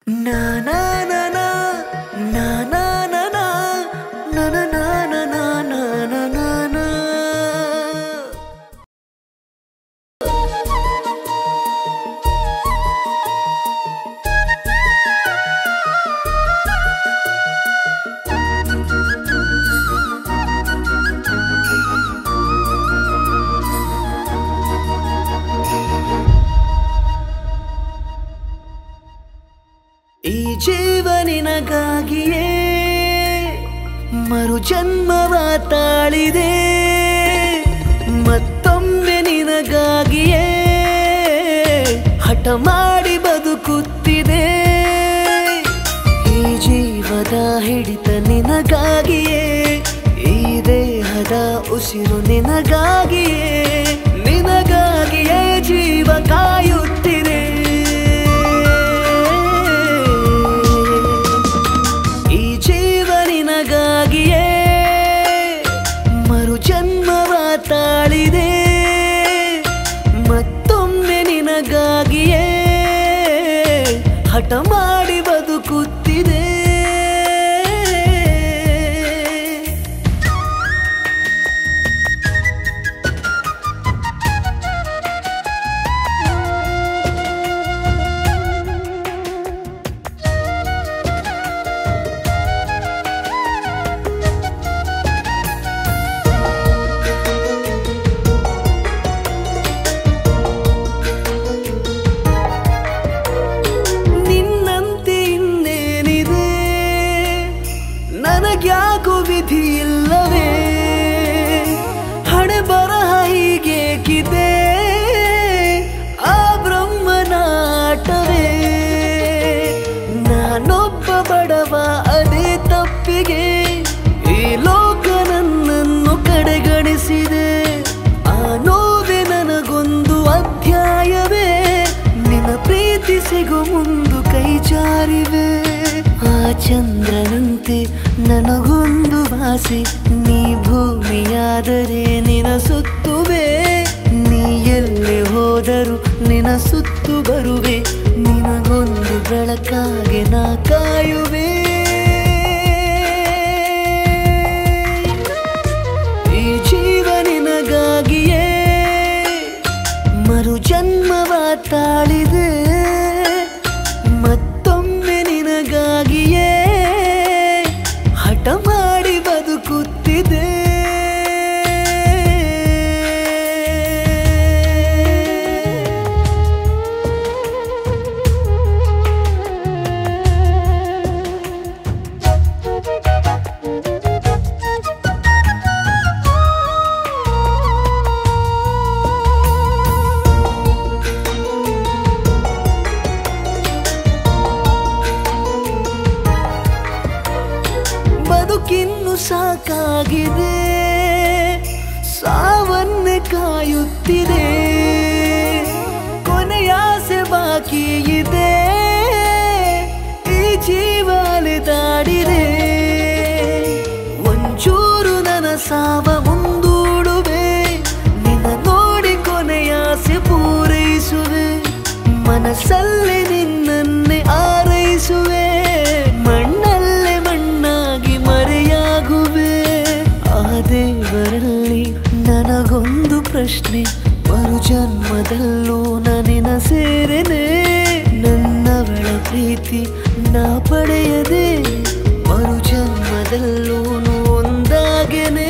Na na na na na na na na na na na na na na na na na ಈ ಜೀವನಿನಗಾಗಿಯೇ ಮರು ಜನ್ಮವ ತಾಳಿದೆ ಮತ್ತೊಮ್ಮೆ ನಿನಗಾಗಿಯೇ ಹಠ ಮಾಡಿ ಬದುಕುತ್ತಿದೆ ಈ ಜೀವದ ಹಿಡಿತ ನಿನಗಾಗಿಯೇ ಈ ದೇಹದ ಉಸಿರು ನಿನಗಾಗಿಯೇ ನಿನಗಾಗಿಯೇ ಜೀವ ಕಾಯುತ್ತಿದೆ ಈ ಜೀವ ನಿನಗಾಗಿಯೇ ಮರು ಜನ್ಮವ ತಾಳಿದೆ ಮತ್ತೊಮ್ಮೆ ನಿನಗಾಗಿಯೇ ಹಠ ಮಾಡಿ ಬದುಕುತ್ತಿದೆ ನಿನ್ನಂತೆ ಇನ್ನೇನಿದೆ ನನಗ್ಯಾಕೋ ವಿಧಿ ಇಲ್ಲವೇ ಹಣೆ ಬರಹ ಹೀಗೇಕಿದೆ ಆ ಬ್ರಹ್ಮನಾಟವೇ ನಾನೊಬ್ಬ ಬಡವ ಅದೇ ತಪ್ಪಿಗೆ ಈ ಲೋಕ ನನ್ನನ್ನು ಕಡೆಗಣಿಸಿದೆ ಆ ನೋವೆ ನನಗೊಂದು ಅಧ್ಯಾಯವೇ ನಿನ್ನ ಪ್ರೀತಿ ಸಿಗೋ ಮುಂದು ಕೈ ಜಾರಿವೆ ಆ ಚಂದ್ರನಂತೆ ನನಗೊಂದು ಆಸೆ ನೀ ಭೂಮಿಯಾದರೆ ನಿನ ಸುತ್ತುವೆ ನೀ ಎಲ್ಲಿ ಹೋದರೂ ನಿನ ಸುತ್ತು ಬರುವೆ ನಿನಗೊಂದು ಬೆಳಕಾಗೆ ನಾ ಕಾಯುವೆ ಈ ಜೀವ ನಿನಗಾಗಿಯೇ ಮರು ಜನ್ಮವ ತಾಳಿದೆ ಮತ್ತೊಮ್ಮೆ ನಿನಗಾಗಿಯೇ ಹಠ ಮಾಡಿ ಬದುಕುತ್ತಿದೆ ಬದುಕಿನ್ನು ಸಾಕಾಗಿದೆ ಸಾವನ್ನೇ ಕಾಯುತ್ತಿದೆ ಕೊನೆಯಾಸೆ ಬಾಕಿ ಇದೆ ಈ ಜೀವ ಅಲೆದಾಡಿದೆ ಒಂಚೂರು ನನ್ನ ಸಾವ ಮುಂದೂಡುವೆ ನಿನ್ನ ನೋಡಿ ಕೊನೆಯಾಸೆ ಪೂರೈಸುವೆ ಮನಸ್ಸಲ್ಲಿ ನಿನ್ನನ್ನೇ ಆರೈಸುವೆ ಮಣ್ಣಲ್ಲೇ ಮಣ್ಣಾಗಿ ಮರೆಯಾಗುವೆ ಆ ದೇವರಲ್ಲಿ ನನಗೊಂದು ಪ್ರಶ್ನೆ ಮರು ಜನ್ಮದಲ್ಲೂ ನನಿನ ಸೇರೆನೆ ನನ್ನವಳ ಪ್ರೀತಿ ನಾ ಪಡೆಯದೆ ಮರು ಜನ್ಮದಲ್ಲೂ ಒಂದಾಗೆನೆ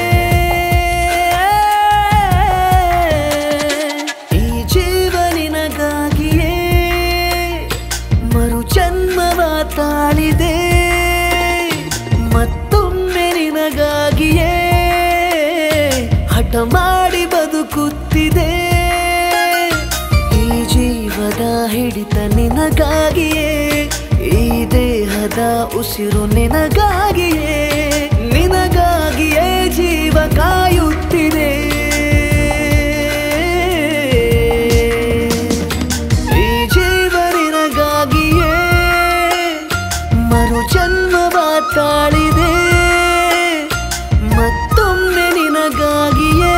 ಈ ಜೀವ ನಿನಗಾಗಿಯೇ ಮರು ಜನ್ಮವ ತಾಳಿದೆ ಮತ್ತೊಮ್ಮೆ ನಿನಗಾಗಿಯೇ ಹಠ ಮಾಡಿ ಬದುಕುತ್ತಿದೆ ಈ ಜೀವದ ಹಿಡಿತ ನಿನಗಾಗಿಯೇ ಈ ದೇಹದ ಉಸಿರು ನಿನಗಾಗಿಯೇ ನಿನಗಾಗಿಯೇ ಜೀವ ಕಾಯುತ್ತಿದೆ ಈ ಜೀವ ನಿನಗಾಗಿಯೇ ಮರು ಜನ್ಮವ ತಾಳಿದೆ ಮತ್ತೊಮ್ಮೆ ನಿನಗಾಗಿಯೇ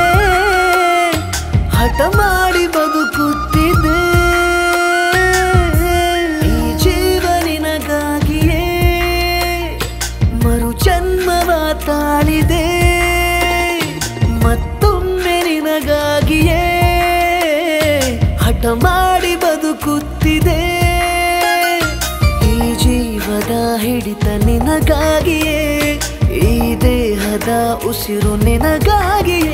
ಹಠ ಮಾಡಿ ಬದುಕುತ್ತಿದೆ ಈ ಜೀವ ಆಟ ಮಾಡಿ ಬದುಕುತ್ತಿದೆ ಈ ಜೀವದ ಹಿಡಿತ ನಿನಗಾಗಿಯೇ ಈ ದೇಹದ ಉಸಿರು ನಿನಗಾಗಿಯೇ